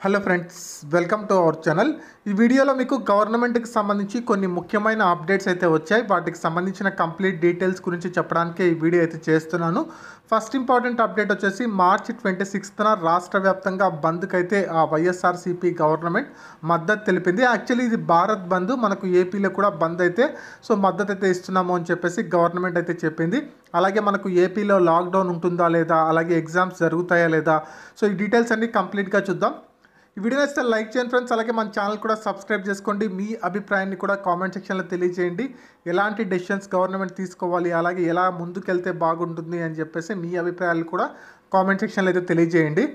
hello friends welcome to our channel ఈ వీడియోలో మీకు గవర్నమెంట్కి సంబంధించి కొన్ని ముఖ్యమైన అప్డేట్స్ అయితే వచ్చాయి వాటికి సంబంధించిన కంప్లీట్ డీటెయిల్స్ గురించి చెప్పడానికే ఈ వీడియో అయితే చేస్తున్నాను ఫస్ట్ ఇంపార్టెంట్ అప్డేట్ వచ్చేసి మార్చి ట్వంటీ సిక్స్త్న రాష్ట్ర వ్యాప్తంగా బంద్కి అయితే ఆ వైఎస్ఆర్సీపీ గవర్నమెంట్ మద్దతు తెలిపింది యాక్చువల్లీ ఇది భారత్ బంద్ మనకు ఏపీలో కూడా బంద్ అయితే సో మద్దతు అయితే ఇస్తున్నాము అని చెప్పేసి గవర్నమెంట్ అయితే చెప్పింది అలాగే మనకు ఏపీలో లాక్డౌన్ ఉంటుందా లేదా అలాగే ఎగ్జామ్స్ జరుగుతాయా లేదా సో ఈ డీటెయిల్స్ అన్ని కంప్లీట్గా చూద్దాం ఈ వీడియో నచ్చితే లైక్ చేయండి ఫ్రెండ్స్ అలాగే మన ఛానల్ కూడా సబ్స్క్రైబ్ చేసుకోండి మీ అభిప్రాయాన్ని కూడా కామెంట్ సెక్షన్లో తెలియజేయండి ఎలాంటి డెసిషన్స్ గవర్నమెంట్ తీసుకోవాలి అలాగే ఎలా ముందుకెళ్తే బాగుంటుంది అని చెప్పేసి మీ అభిప్రాయాలు కూడా కామెంట్ సెక్షన్లో అయితే తెలియజేయండి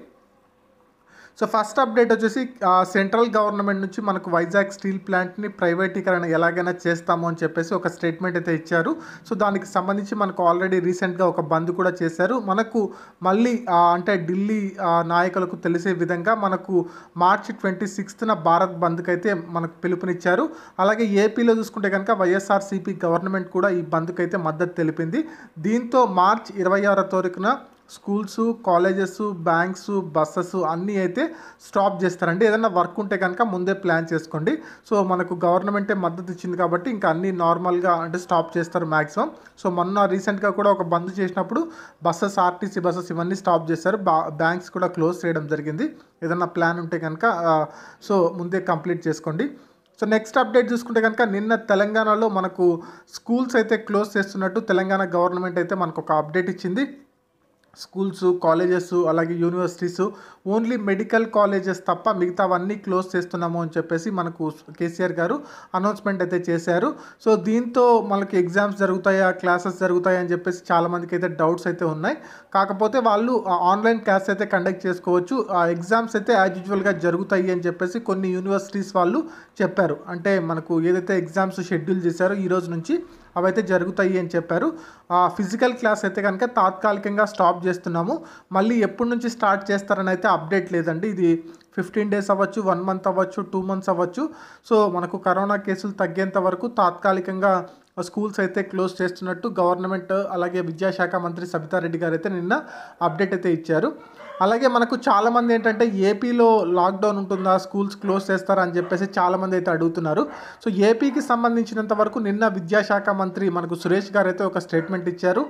సో ఫస్ట్ అప్డేట్ వచ్చేసి ఆ, సెంట్రల్ గవర్నమెంట్ నుంచి మనకు వైజాగ్ స్టీల్ ప్లాంట్ని ప్రైవేటీకరణ ఎలాగైనా చేస్తాము అని చెప్పేసి ఒక స్టేట్మెంట్ అయితే ఇచ్చారు సో దానికి సంబంధించి మనకు ఆల్రెడీ రీసెంట్గా ఒక బంద్ కూడా చేశారు మనకు మళ్ళీ ఆ, అంటే ఢిల్లీ ఆ, నాయకులకు తెలిసే విధంగా మనకు మార్చి ట్వంటీ సిక్స్త్న భారత్ బంద్కి అయితే మనకు పిలుపునిచ్చారు అలాగే ఏపీలో చూసుకుంటే కనుక వైఎస్ఆర్సీపీ గవర్నమెంట్ కూడా ఈ బంద్కి అయితే మద్దతు తెలిపింది దీంతో మార్చ్ ఇరవై ఆరో తారీఖున స్కూల్స్ కాలేజెస్ బ్యాంక్స్ బస్సెస్ అన్నీ అయితే స్టాప్ చేస్తారండి ఏదైనా వర్క్ ఉంటే కనుక ముందే ప్లాన్ చేసుకోండి సో మనకు గవర్నమెంటే మద్దతు ఇచ్చింది కాబట్టి ఇంకా అన్నీ నార్మల్గా అంటే స్టాప్ చేస్తారు మ్యాక్సిమం సో మొన్న రీసెంట్గా కూడా ఒక బంద్ చేసినప్పుడు బస్సెస్ ఆర్టీసీ బస్సెస్ ఇవన్నీ స్టాప్ చేస్తారు బా బ్యాంక్స్ కూడా క్లోజ్ చేయడం జరిగింది ఏదైనా ప్లాన్ ఉంటే కనుక ఆ, సో ముందే కంప్లీట్ చేసుకోండి సో నెక్స్ట్ అప్డేట్ చూసుకుంటే కనుక నిన్న తెలంగాణలో మనకు స్కూల్స్ అయితే క్లోజ్ చేస్తున్నట్టు తెలంగాణ గవర్నమెంట్ అయితే మనకు ఒక అప్డేట్ ఇచ్చింది స్కూల్స్ కాలేజెస్ అలాగే యూనివర్సిటీస్ ఓన్లీ మెడికల్ కాలేజెస్ తప్ప మిగతావన్నీ క్లోజ్ చేస్తున్నాము అని చెప్పేసి మనకు కేసీఆర్ గారు అనౌన్స్మెంట్ అయితే చేశారు సో దీంతో మనకి ఎగ్జామ్స్ జరుగుతాయా క్లాసెస్ జరుగుతాయా అని చెప్పేసి చాలామందికి అయితే డౌట్స్ అయితే ఉన్నాయి కాకపోతే వాళ్ళు ఆన్లైన్ క్లాస్ అయితే కండక్ట్ చేసుకోవచ్చు ఆ ఎగ్జామ్స్ అయితే యాజ్ యూజువల్గా జరుగుతాయి అని చెప్పేసి కొన్ని యూనివర్సిటీస్ వాళ్ళు చెప్పారు అంటే మనకు ఏదైతే ఎగ్జామ్స్ షెడ్యూల్ చేశారో ఈ రోజు నుంచి అవైతే జరుగుతాయి అని చెప్పారు ఆ ఫిజికల్ క్లాస్ అయితే కనుక తాత్కాలికంగా స్టాప్ చేస్తున్నాము మళ్ళీ ఎప్పటి నుంచి స్టార్ట్ చేస్తారని అయితే అప్డేట్ లేదండి ఇది ఫిఫ్టీన్ డేస్ అవ్వచ్చు వన్ మంత్ అవ్వచ్చు టూ మంత్స్ అవ్వచ్చు సో మనకు కరోనా కేసులు తగ్గేంత వరకు తాత్కాలికంగా స్కూల్స్ అయితే క్లోజ్ చేస్తున్నట్టు గవర్నమెంట్ అలాగే విద్యాశాఖ మంత్రి సబితారెడ్డి గారు అయితే నిన్న అప్డేట్ అయితే ఇచ్చారు అలాగే మనకు చాలామంది ఏంటంటే ఏపీలో లాక్డౌన్ ఉంటుందా స్కూల్స్ క్లోజ్ చేస్తారా అని చెప్పేసి చాలామంది అయితే అడుగుతున్నారు సో ఏపీకి సంబంధించినంత వరకు నిన్న విద్యాశాఖ మంత్రి మనకు సురేష్ గారు అయితే ఒక స్టేట్మెంట్ ఇచ్చారు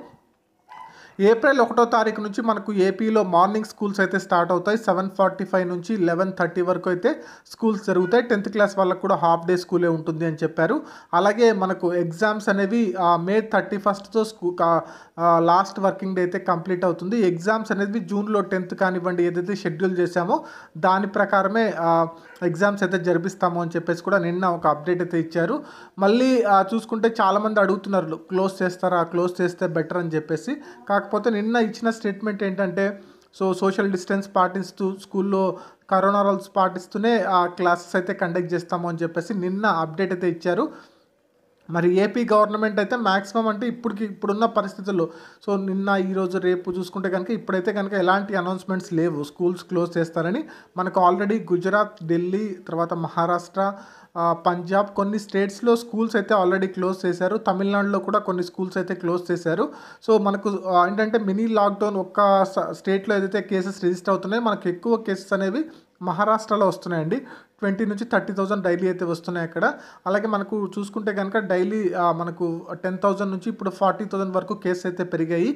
ఏప్రిల్ ఒకటో తారీఖు నుంచి మనకు ఏపీలో మార్నింగ్ స్కూల్స్ అయితే స్టార్ట్ అవుతాయి సెవెన్ ఫార్టీ ఫైవ్ నుంచి లెవెన్ థర్టీ వరకు అయితే స్కూల్స్ జరుగుతాయి టెన్త్ క్లాస్ వాళ్ళకు కూడా హాఫ్ డే స్కూలే ఉంటుంది అని చెప్పారు అలాగే మనకు ఎగ్జామ్స్ అనేవి ఆ, మే థర్టీ ఫస్ట్తో స్కూ లాస్ట్ వర్కింగ్ డే అయితే కంప్లీట్ అవుతుంది ఎగ్జామ్స్ అనేది జూన్లో టెన్త్ కానివ్వండి ఏదైతే షెడ్యూల్ చేశామో దాని ప్రకారమే ఆ, ఎగ్జామ్స్ అయితే జరిపిస్తాము అని చెప్పేసి కూడా నిన్న ఒక అప్డేట్ అయితే ఇచ్చారు మళ్ళీ ఆ, చూసుకుంటే చాలామంది అడుగుతున్నారు క్లోజ్ చేస్తారా క్లోజ్ చేస్తే బెటర్ అని చెప్పేసి కాకపోతే నిన్న ఇచ్చిన స్టేట్మెంట్ ఏంటంటే సో సోషల్ డిస్టెన్స్ పాటిస్తూ స్కూల్లో కరోనా రూల్స్ పాటిస్తూనే ఆ క్లాసెస్ అయితే కండక్ట్ చేస్తాము అని చెప్పేసి నిన్న అప్డేట్ అయితే ఇచ్చారు మరి ఏపీ గవర్నమెంట్ అయితే మ్యాక్సిమం అంటే ఇప్పటికి ఇప్పుడున్న పరిస్థితుల్లో సో నిన్న ఈరోజు రేపు చూసుకుంటే కనుక ఇప్పుడైతే కనుక ఎలాంటి అనౌన్స్మెంట్స్ లేవు స్కూల్స్ క్లోజ్ చేస్తారని మనకు ఆల్రెడీ గుజరాత్ ఢిల్లీ తర్వాత మహారాష్ట్ర ఆ, పంజాబ్ కొన్ని స్టేట్స్లో స్కూల్స్ అయితే ఆల్రెడీ క్లోజ్ చేశారు తమిళనాడులో కూడా కొన్ని స్కూల్స్ అయితే క్లోజ్ చేశారు సో మనకు ఆ, ఏంటంటే మినీ లాక్డౌన్ ఒక్క స్టేట్లో ఏదైతే కేసెస్ రిజిస్టర్ అవుతున్నాయో మనకు ఎక్కువ కేసెస్ అనేవి మహారాష్ట్రలో వస్తున్నాయండి ట్వంటీ నుంచి థర్టీ థౌజండ్ డైలీ అయితే వస్తున్నాయి అక్కడ అలాగే మనకు చూసుకుంటే కనుక డైలీ మనకు టెన్ థౌజండ్ నుంచి ఇప్పుడు ఫార్టీ థౌజండ్ వరకు కేసెస్ అయితే పెరిగాయి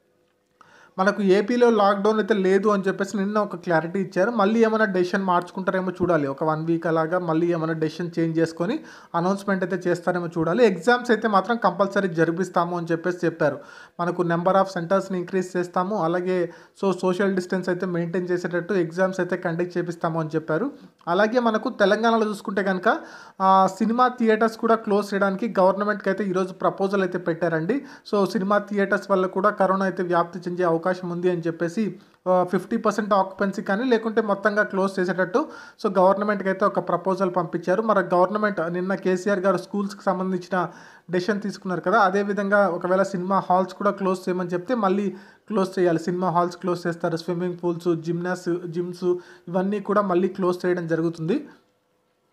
మనకు ఏపీలో లాక్డౌన్ అయితే లేదు అని చెప్పేసి నిన్న ఒక క్లారిటీ ఇచ్చారు మళ్ళీ ఏమైనా డెసిషన్ మార్చుకుంటారేమో చూడాలి ఒక వన్ వీక్ అలాగా మళ్ళీ ఏమైనా డెసిషన్ చేంజ్ చేసుకొని అనౌన్స్మెంట్ అయితే చేస్తారేమో చూడాలి ఎగ్జామ్స్ అయితే మాత్రం కంపల్సరీ జరిపిస్తాము అని చెప్పేసి చెప్పారు మనకు నెంబర్ ఆఫ్ సెంటర్స్ని ఇంక్రీజ్ చేస్తాము అలాగే సో సోషల్ డిస్టెన్స్ అయితే మెయింటైన్ చేసేటట్టు ఎగ్జామ్స్ అయితే కండక్ట్ చేపిస్తాము అని చెప్పారు అలాగే మనకు తెలంగాణలో చూసుకుంటే కనుక ఆ, సినిమా థియేటర్స్ కూడా క్లోజ్ చేయడానికి గవర్నమెంట్కి అయితే ఈరోజు ప్రపోజల్ అయితే పెట్టారండి సో సినిమా థియేటర్స్ వల్ల కూడా కరోనా అయితే వ్యాప్తి చెందే అవకాశం ఉంది అని చెప్పేసి ఫిఫ్టీ పర్సెంట్ ఆక్యుపెన్సీ కానీ లేకుంటే మొత్తంగా క్లోజ్ చేసేటట్టు సో గవర్నమెంట్కి అయితే ఒక ప్రపోజల్ పంపించారు మరి గవర్నమెంట్ నిన్న కేసీఆర్ గారు స్కూల్స్కి సంబంధించిన డెసిషన్ తీసుకున్నారు కదా అదేవిధంగా ఒకవేళ సినిమా హాల్స్ కూడా క్లోజ్ చేయమని చెప్తే మళ్ళీ క్లోజ్ చేయాలి సినిమా హాల్స్ క్లోజ్ చేస్తారు స్విమ్మింగ్ పూల్స్ జిమ్నాస్ జిమ్స్ ఇవన్నీ కూడా మళ్ళీ క్లోజ్ చేయడం జరుగుతుంది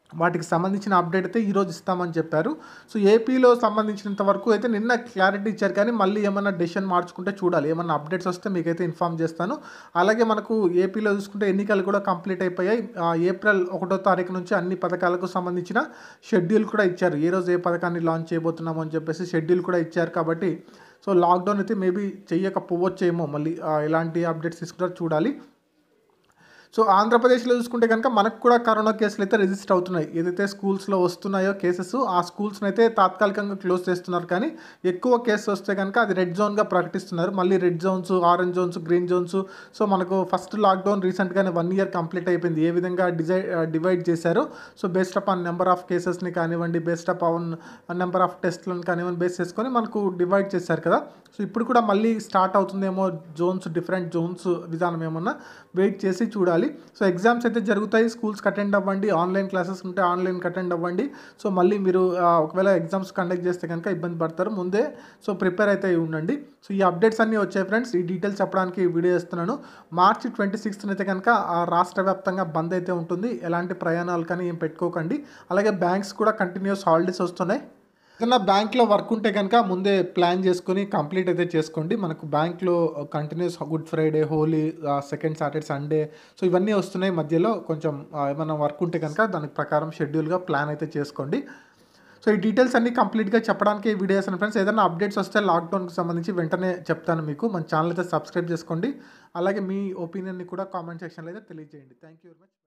వాటికి సంబంధించిన అప్డేట్ అయితే ఈరోజు ఇస్తామని చెప్పారు సో ఏపీలో సంబంధించినంత వరకు అయితే నిన్న క్లారిటీ ఇచ్చారు కానీ మళ్ళీ ఏమన్నా డెసిషన్ మార్చుకుంటే చూడాలి ఏమన్నా అప్డేట్స్ వస్తే మీకైతే ఇన్ఫామ్ చేస్తాను అలాగే మనకు ఏపీలో చూసుకుంటే ఎన్నికలు కూడా కంప్లీట్ అయిపోయాయి ఆ, ఏప్రిల్ ఒకటో తారీఖు నుంచి అన్ని పథకాలకు సంబంధించిన షెడ్యూల్ కూడా ఇచ్చారు ఏ రోజు ఏ పథకాన్ని లాంచ్ చేయబోతున్నాము అని చెప్పేసి షెడ్యూల్ కూడా ఇచ్చారు కాబట్టి సో లాక్డౌన్ అయితే మేబీ చెయ్యకపోవచ్చేమో మళ్ళీ ఆ, ఎలాంటి అప్డేట్స్ తీసుకుంటారో చూడాలి సో ఆంధ్రప్రదేశ్లో చూసుకుంటే కనుక మనకు కూడా కరోనా కేసులు అయితే రిజిస్టర్ అవుతున్నాయి ఏదైతే స్కూల్స్లో వస్తున్నాయో కేసెస్ ఆ స్కూల్స్ని అయితే తాత్కాలికంగా క్లోజ్ చేస్తున్నారు కానీ ఎక్కువ కేసు వస్తే కనుక అది రెడ్ జోన్గా ప్రకటిస్తున్నారు మళ్ళీ red zones orange zones green zones so మనకు ఫస్ట్ లాక్డౌన్ రీసెంట్గానే వన్ ఇయర్ కంప్లీట్ అయిపోయింది ఏ విధంగా డిజై డివైడ్ చేశారో so based up on number of కేసెస్ని కానివ్వండి based up on number of టెస్ట్లను కానివ్వండి బేస్ చేసుకొని మనకు డివైడ్ చేశారు కదా సో ఇప్పుడు కూడా మళ్ళీ స్టార్ట్ అవుతుందేమో జోన్స్ డిఫరెంట్ జోన్స్ విధానం ఏమన్నా వెయిట్ చేసి చూడాలి సో ఎగ్జామ్స్ అయితే జరుగుతాయి స్కూల్స్కి అటెండ్ అవ్వండి ఆన్లైన్ క్లాసెస్ ఉంటే ఆన్లైన్కి అటెండ్ అవ్వండి సో మళ్ళీ మీరు ఆ, ఒకవేళ ఎగ్జామ్స్ కండక్ట్ చేస్తే కనుక ఇబ్బంది పడతారు ముందే సో ప్రిపేర్ అయితే అయి ఉండండి సో ఈ అప్డేట్స్ అన్నీ వచ్చాయి ఫ్రెండ్స్ ఈ డీటెయిల్స్ చెప్పడానికి ఈ వీడియో ఇస్తున్నాను మార్చి ట్వంటీ సిక్స్త్ అయితే కనుక ఆ రాష్ట్ర వ్యాప్తంగా బంద్ అయితే ఉంటుంది ఎలాంటి ప్రయాణాలు కానీ ఏం పెట్టుకోకండి అలాగే బ్యాంక్స్ కూడా కంటిన్యూస్ హాలిడేస్ వస్తున్నాయి ఏదైనా బ్యాంక్లో వర్క్ ఉంటే కనుక ముందే ప్లాన్ చేసుకొని కంప్లీట్ అయితే చేసుకోండి మనకు బ్యాంక్లో continues Good Friday Holi second Saturday Sunday so ఇవన్నీ వస్తున్నాయి మధ్యలో కొంచెం ఆ, ఏమైనా వర్క్ ఉంటే కనుక దాని ప్రకారం షెడ్యూల్గా ప్లాన్ అయితే చేసుకోండి సో ఈ డీటెయిల్స్ అన్ని కంప్లీట్గా చెప్పడానికి ఈ వీడియోస్ ఫ్రెండ్స్ ఏదైనా అప్డేట్స్ వస్తే లాక్డౌన్కి సంబంధించి వెంటనే చెప్తాను మీకు మన ఛానల్ అయితే సబ్స్క్రైబ్ చేసుకోండి అలాగే మీ ఒపీనియన్ని కూడా కామెంట్ సెక్షన్లో అయితే తెలియజేయండి థ్యాంక్ యూ వెరీ మచ్